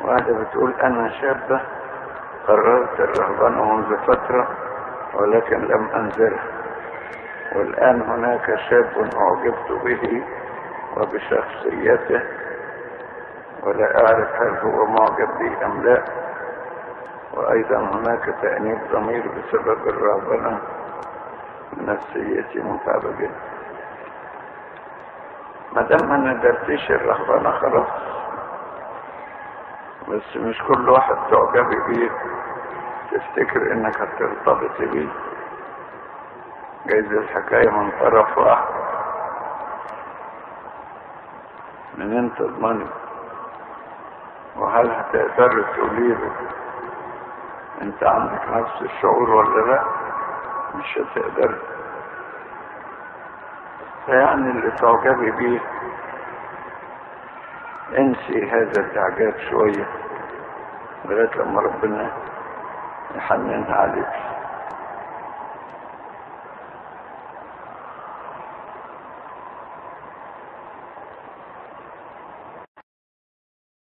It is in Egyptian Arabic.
واحدة بتقول أنا شابة قررت الرهبنة منذ فترة ولكن لم أنزلها والآن هناك شاب أعجبت به وبشخصيته ولا أعرف هل هو معجب بي أم لا وأيضا هناك تأنيب ضمير بسبب الرهبنة نفسيتي متعبة جدا ما دام ما ندرتيش الرهبنة خلاص بس مش كل واحد تعجبي بيه تفتكر انك هترتبطي بيه جايز الحكاية من طرف واحد من انت تضمني وهل هتقدر تقولي له انت عندك نفس الشعور ولا لا مش هتقدر فيعني اللي تعجبي بيه انسي هذا الاعجاب شوية لغاية لما ربنا يحننها عليك